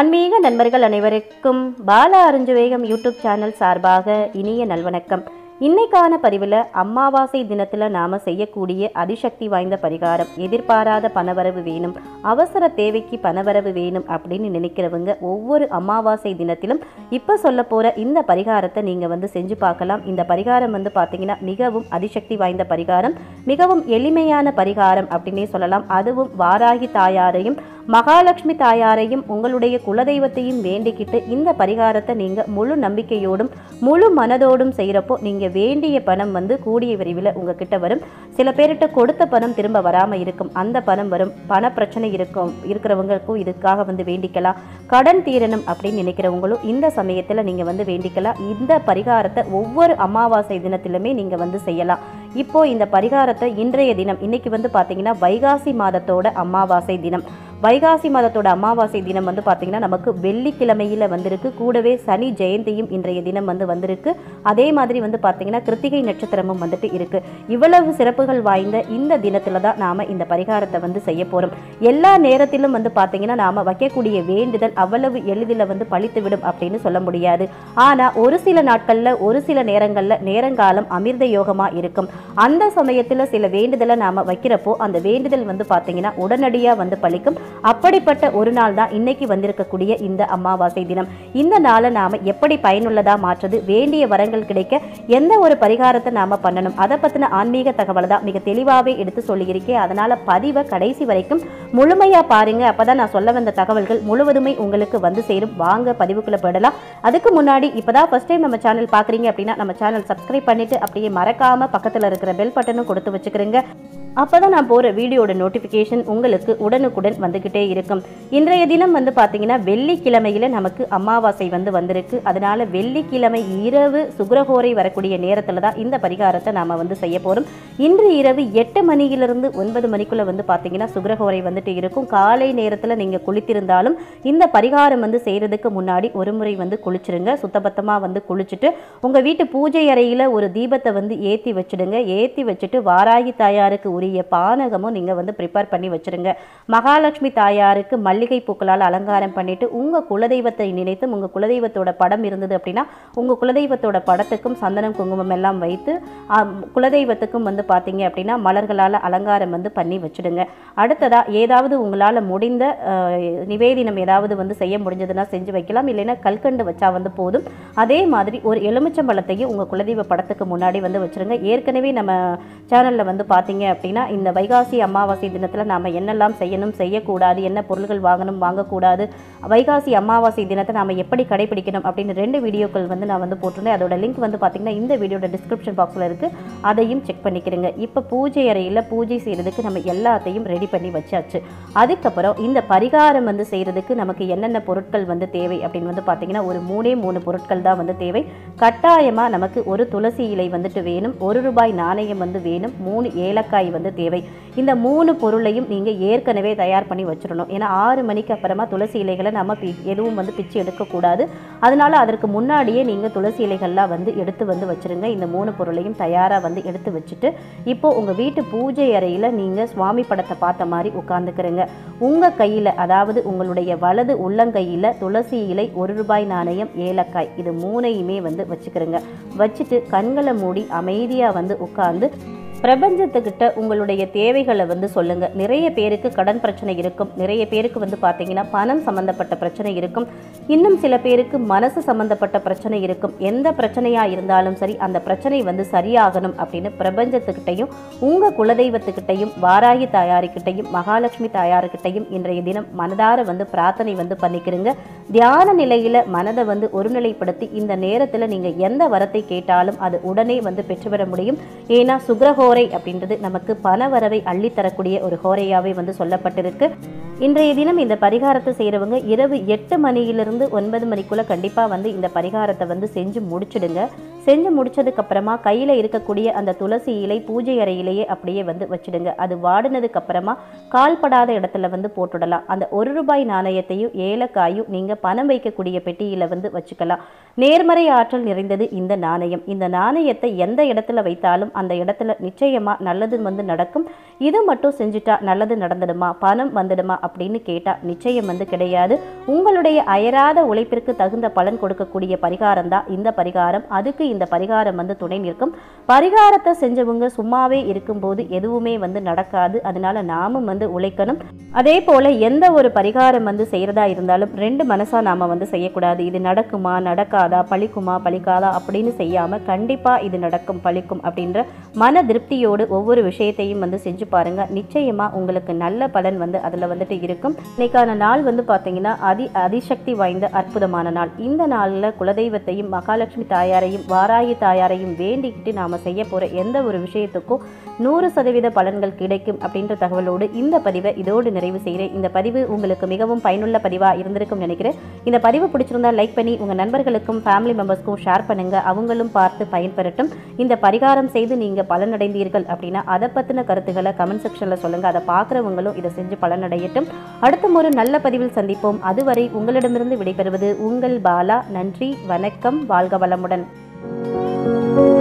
ஆன்மீக நண்பர்கள் அனைவருக்கும் பால அருஞ்சுவேகம் யூடியூப் சேனல் சார்பாக இனிய நல்வணக்கம் இன்னைக்கான பதிவில் அமாவாசை தினத்தில் நாம் செய்யக்கூடிய அதிசக்தி வாய்ந்த பரிகாரம் எதிர்பாராத பணவரவு வேணும் அவசர தேவைக்கு பணவரவு வேணும் அப்படின்னு நினைக்கிறவங்க ஒவ்வொரு அமாவாசை தினத்திலும் இப்போ சொல்ல போகிற இந்த பரிகாரத்தை நீங்கள் வந்து செஞ்சு பார்க்கலாம் இந்த பரிகாரம் வந்து பார்த்தீங்கன்னா மிகவும் அதிசக்தி வாய்ந்த பரிகாரம் மிகவும் எளிமையான பரிகாரம் அப்படின்னே சொல்லலாம் அதுவும் வாராகி தாயாரையும் மகாலட்சுமி தாயாரையும் உங்களுடைய குலதெய்வத்தையும் வேண்டிக்கிட்டு இந்த பரிகாரத்தை நீங்கள் முழு நம்பிக்கையோடும் முழு மனதோடும் செய்கிறப்போ நீங்கள் வேண்டிய பணம் வந்து கூடிய விரைவில் உங்ககிட்ட வரும் சில பேர்கிட்ட கொடுத்த பணம் திரும்ப வராமல் இருக்கும் அந்த பணம் வரும் பண பிரச்சனை இருக்கும் இருக்கிறவங்களுக்கும் இதுக்காக வந்து வேண்டிக்கலாம் கடன் தீரணும் அப்படின்னு நினைக்கிறவங்களும் இந்த சமயத்தில் நீங்கள் வந்து வேண்டிக்கலாம் இந்த பரிகாரத்தை ஒவ்வொரு அமாவாசை தினத்திலுமே நீங்கள் வந்து செய்யலாம் இப்போ இந்த பரிகாரத்தை இன்றைய தினம் இன்னைக்கு வந்து பார்த்தீங்கன்னா வைகாசி மாதத்தோட அமாவாசை தினம் வைகாசி மாதத்தோட அமாவாசை தினம் வந்து பார்த்தீங்கன்னா நமக்கு வெள்ளிக்கிழமையில் வந்திருக்கு கூடவே சனி ஜெயந்தியும் இன்றைய தினம் வந்து வந்திருக்கு அதே மாதிரி வந்து பார்த்தீங்கன்னா கிருத்திகை நட்சத்திரமும் வந்துட்டு இருக்கு இவ்வளவு சிறப்புகள் வாய்ந்த இந்த தினத்துல தான் நாம இந்த பரிகாரத்தை வந்து செய்ய போறோம் எல்லா நேரத்திலும் வந்து பார்த்தீங்கன்னா நாம வைக்கக்கூடிய வேண்டுதல் அவ்வளவு எளிதில் வந்து பழித்துவிடும் அப்படின்னு சொல்ல முடியாது ஆனா ஒரு சில நாட்கள்ல ஒரு சில நேரங்கள்ல நேரங்காலம் அமிர்த யோகமா இருக்கும் அந்த சமயத்துல சில வேண்டுதலை நாம வைக்கிறப்போ அந்த வேண்டுதல் வந்து பார்த்தீங்கன்னா உடனடியா வந்து பழிக்கும் அப்படிப்பட்ட ஒரு நாள் தான் இன்னைக்கு வந்திருக்கக்கூடிய இந்த அமாவாசை தினம் இந்த நாளை நாம எப்படி பயனுள்ளதா மாற்றுறது வேண்டிய வரங்கள் கிடைக்க எந்த ஒரு பரிகாரத்தை நாம பண்ணணும் அதை பத்தின ஆன்மீக தகவலை தான் மிக தெளிவாகவே எடுத்து சொல்லியிருக்கேன் அதனால பதிவை கடைசி வரைக்கும் முழுமையா பாருங்க அப்பதான் நான் சொல்ல வந்த தகவல்கள் முழுவதுமே உங்களுக்கு வந்து சேரும் வாங்க பதிவுக்குள்ள போயிடலாம் அதுக்கு முன்னாடி இப்பதான் ஃபர்ஸ்ட் டைம் நம்ம சேனல் பாக்குறீங்க அப்படின்னா நம்ம சேனல் சப்ஸ்கிரைப் பண்ணிட்டு அப்படியே மறக்காம பக்கத்துல இருக்கிற பெல் பட்டனும் கொடுத்து வச்சுக்கிறீங்க அப்பதான் நான் போற வீடியோட நோட்டிஃபிகேஷன் உங்களுக்கு உடனுக்குடன் வந்துகிட்டே இருக்கும் இன்றைய தினம் வந்து பாத்தீங்கன்னா வெள்ளிக்கிழமையில நமக்கு அமாவாசை வந்து வந்திருக்கு அதனால வெள்ளிக்கிழமை இரவு சுக்கிரஹோரை வரக்கூடிய நேரத்துல தான் இந்த பரிகாரத்தை நாம வந்து செய்ய போறோம் இன்று இரவு எட்டு மணியிலிருந்து ஒன்பது மணிக்குள்ள வந்து பாத்தீங்கன்னா சுக்கிரஹோரை வந்துட்டு இருக்கும் காலை நேரத்துல நீங்க குளித்திருந்தாலும் இந்த பரிகாரம் வந்து செய்யறதுக்கு முன்னாடி ஒரு முறை வந்து குளிச்சிருங்க சுத்தபத்தமா வந்து குளிச்சுட்டு உங்க வீட்டு பூஜை அறையில ஒரு தீபத்தை வந்து ஏத்தி வச்சிடுங்க ஏத்தி வச்சுட்டு வாராகி தாயாருக்கு உரிய பானகமும் நீங்க வந்து ப்ரிப்பேர் பண்ணி வச்சிருங்க மகாலட்சுமி தாயாருக்கு மல்லிகை பூக்களால் அலங்காரம் பண்ணிட்டு உங்க குலதெய்வத்தை நினைத்து உங்க குலதெய்வத்தோட படம் இருந்தது அப்படின்னா உங்க குலதெய்வத்தோட படத்துக்கும் சந்தனம் குங்குமம் எல்லாம் வைத்து ஆம், குலதெய்வத்துக்கும் வந்து பார்த்தீங்க அப்படின்னா மலர்களால் அலங்காரம் வந்து பண்ணி வச்சிடுங்க அடுத்ததா ஏதாவது உங்களால் முடிந்த அஹ், நிவேதினம் ஏதாவது வந்து செய்ய முடிஞ்சதுன்னா செஞ்சு வைக்கலாம் இல்லைன்னா கல்கண்டு வச்சா வந்து போதும் அதே மாதிரி ஒரு எலுமிச்சம்பழத்தையும் உங்கள் குலதெய்வ படத்துக்கு முன்னாடி வந்து வச்சிருங்க ஏற்கனவே நம்ம சேனலில் வந்து பார்த்தீங்க அப்படின்னா இந்த வைகாசி அமாவாசை தினத்தில் நாம் என்னெல்லாம் செய்யணும் செய்யக்கூடாது என்ன பொருள்கள் வாங்கணும் வாங்கக்கூடாது வைகாசி அமாவாசை தினத்தை நாம் எப்படி கடைபிடிக்கணும் அப்படின்னு ரெண்டு வீடியோக்கள் வந்து நான் வந்து போட்டிருந்தேன் அதோட லிங்க் வந்து பார்த்தீங்கன்னா இந்த வீடியோட டிஸ்கிரிப்ஷன் பாக்ஸில் இருக்குது அதையும் செக் பண்ணிக்கிறேங்க இப்போ பூஜை அறையில் பூஜை செய்கிறதுக்கு நம்ம எல்லாத்தையும் ரெடி பண்ணி வச்சாச்சு அதுக்கப்புறம் இந்த பரிகாரம் வந்து செய்கிறதுக்கு நமக்கு என்னென்ன பொருட்கள் வந்து தேவை அப்படின்னு வந்து பார்த்தீங்கன்னா ஒரு மூணே மூணு பொருட்கள் தான் வந்து தேவை கட்டாயமாக நமக்கு ஒரு துளசி இலை வந்துட்டு வேணும் ஒரு ரூபாய் நாணயம் வந்து வேணும் மூணு ஏலக்காய் வந்து தேவை இந்த மூணு பொருளையும் நீங்கள் ஏற்கனவே தயார் பண்ணி வச்சிடணும் ஏன்னா ஆறு மணிக்கு அப்புறமா துளசி இலைகளை நம்ம பி எதுவும் வந்து பிச்சு எடுக்கக்கூடாது அதனால அதற்கு முன்னாடியே நீங்கள் துளசி இலைகள்லாம் வந்து எடுத்து வந்து வச்சிருங்க இந்த மூணு பொருளையும் தயாராக வந்து எடுத்து வச்சுட்டு இப்போ உங்கள் வீட்டு பூஜை அறையில் நீங்கள் சுவாமி படத்தை பார்த்த மாதிரி உட்காந்துக்கிறங்க உங்கள் கையில் அதாவது உங்களுடைய வலது உள்ளங்கையில் துளசி இலை ஒரு ரூபாய் நாணயம் ஏலக்காய் இது மூணையுமே வந்து வச்சுக்கிறங்க வச்சுட்டு கண்களை மூடி அமைதியாக வந்து உட்காந்து பிரபஞ்சத்துக்கிட்ட உங்களுடைய தேவைகளை வந்து சொல்லுங்க நிறைய பேருக்கு கடன் பிரச்சனை இருக்கும் நிறைய பேருக்கு வந்து பார்த்தீங்கன்னா பணம் சம்பந்தப்பட்ட பிரச்சனை இருக்கும் இன்னும் சில பேருக்கு மனசு சம்பந்தப்பட்ட பிரச்சனை இருக்கும் எந்த பிரச்சனையா இருந்தாலும் சரி அந்த பிரச்சனை வந்து சரியாகணும் அப்படின்னு பிரபஞ்சத்துக்கிட்டையும் உங்க குலதெய்வத்துக்கிட்டையும் வாராகி தாயாருக்கிட்டையும் மகாலட்சுமி தாயாருக்கிட்டையும் இன்றைய தினம் மனதார வந்து பிரார்த்தனை வந்து பண்ணிக்கிறீங்க தியான நிலையில மனதை வந்து ஒருநிலைப்படுத்தி இந்த நேரத்துல நீங்க எந்த வரத்தை கேட்டாலும் அது உடனே வந்து பெற்றுவிட முடியும் ஏன்னா சுக்ரஹோரை அப்படின்றது நமக்கு பண வரவை அள்ளித்தரக்கூடிய ஒரு ஹோரையாவே வந்து சொல்லப்பட்டிருக்கு இன்றைய தினம் இந்த பரிகாரத்தை செய்கிறவங்க இரவு எட்டு மணியிலிருந்து ஒன்பது மணிக்குள்ள கண்டிப்பாக வந்து இந்த பரிகாரத்தை வந்து செஞ்சு முடிச்சிடுங்க செஞ்சு முடிச்சதுக்கு அப்புறமா கையில் இருக்கக்கூடிய அந்த துளசி இலை பூஜை அறையிலேயே அப்படியே வந்து வச்சிடுங்க அது வாடினதுக்கு அப்புறமா கால்படாத இடத்துல வந்து போட்டுடலாம் அந்த ஒரு ரூபாய் நாணயத்தையும் ஏலக்காயும் நீங்கள் பணம் வைக்கக்கூடிய பெட்டியில் வந்து வச்சுக்கலாம் நேர்மறை ஆற்றல் நிறைந்தது இந்த நாணயம் இந்த நாணயத்தை எந்த இடத்துல வைத்தாலும் அந்த இடத்துல நிச்சயமா நல்லது வந்து நடக்கும் இது மட்டும் செஞ்சுட்டா நல்லது நடந்துடுமா பணம் வந்துடுமா அப்படின்னு கேட்டால் நிச்சயம் வந்து கிடையாது உங்களுடைய அயராத உழைப்பிற்கு தகுந்த பலன் கொடுக்கக்கூடிய பரிகாரம் தான் இந்த பரிகாரம் அதுக்கு இந்த பரிகாரம் வந்து துணை நிற்கும் பரிகாரத்தை செஞ்சவங்க சும்மாவே இருக்கும்போது எதுவுமே வந்து நடக்காது அதனால நாமும் வந்து உழைக்கணும் அதே போல எந்த ஒரு பரிகாரம் வந்து செய்யறதா இருந்தாலும் ரெண்டு மனசா நாம வந்து செய்யக்கூடாது இது நடக்குமா நடக்காதா பழிக்குமா பழிக்காதா அப்படின்னு செய்யாம கண்டிப்பா இது நடக்கும் பழிக்கும் அப்படின்ற மன திருப்தியோடு ஒவ்வொரு விஷயத்தையும் வந்து செஞ்சு பாருங்க நிச்சயமா உங்களுக்கு நல்ல பலன் வந்து அதுல வந்துட்டு இருக்கும் இன்னைக்கான நாள் வந்து பாத்தீங்கன்னா அதி அதிசக்தி வாய்ந்த அற்புதமான நாள் இந்த நாள்ல குலதெய்வத்தையும் மகாலட்சுமி தாயாரையும் வாராகி தாயாரையும் வேண்டிக்கிட்டு நாம செய்ய போற எந்த ஒரு விஷயத்துக்கும் நூறு சதவீத பலன்கள் கிடைக்கும் அப்படின்ற தகவலோடு இந்த பதிவை இதோடு நிறைவு செய்கிறேன் இந்த பதிவு உங்களுக்கு மிகவும் பயனுள்ள பதிவாக இருந்திருக்கும் நினைக்கிறேன் இந்த பதிவு பிடிச்சிருந்தா லைக் பண்ணி உங்கள் நண்பர்களுக்கும் ஃபேமிலி மெம்பர்ஸ்க்கும் ஷேர் பண்ணுங்க அவங்களும் பார்த்து பயன்பெறட்டும் இந்த பரிகாரம் செய்து நீங்கள் பலனடைந்தீர்கள் அப்படின்னா அதை பற்றின கருத்துக்களை கமெண்ட் செக்ஷனில் சொல்லுங்கள் அதை பார்க்குறவங்களும் இதை செஞ்சு பலனடையட்டும் அடுத்த ஒரு நல்ல பதிவில் சந்திப்போம் அதுவரை உங்களிடமிருந்து விடைபெறுவது உங்கள் பாலா நன்றி வணக்கம் வாழ்க வளமுடன்